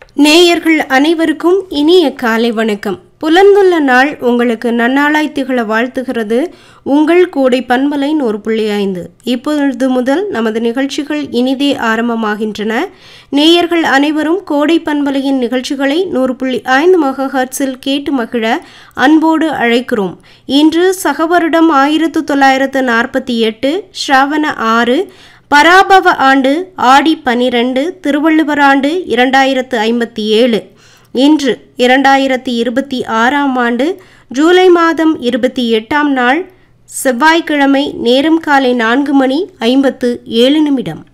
நேயர்கள் அனைவருக்கும் இனிய காலை வணக்கம் புலந்துள்ள நாள் உங்களுக்கு நன்னாளாய் திகழ வாழ்த்துகிறது உங்கள் கூடை பண்பலை நூறு புள்ளி ஐந்து இப்பொழுது முதல் நமது நிகழ்ச்சிகள் இனிதே ஆரம்பமாகின்றன நேயர்கள் அனைவரும் கோடை பண்பலையின் நிகழ்ச்சிகளை நூறு புள்ளி ஐந்து மகஹர்ட்ஸில் கேட்டு மகிழ அன்போடு அழைக்கிறோம் இன்று சகவருடம் ஆயிரத்து தொள்ளாயிரத்து நாற்பத்தி எட்டு ஸ்ராவண ஆறு பராபவ ஆண்டு ஆடி பனிரெண்டு திருவள்ளுவர் ஆண்டு இரண்டாயிரத்து ஐம்பத்தி ஏழு இன்று இரண்டாயிரத்தி இருபத்தி ஆறாம் ஆண்டு ஜூலை மாதம் இருபத்தி எட்டாம் நாள் செவ்வாய்க்கிழமை நேரம் காலை நான்கு மணி ஐம்பத்து ஏழு நிமிடம்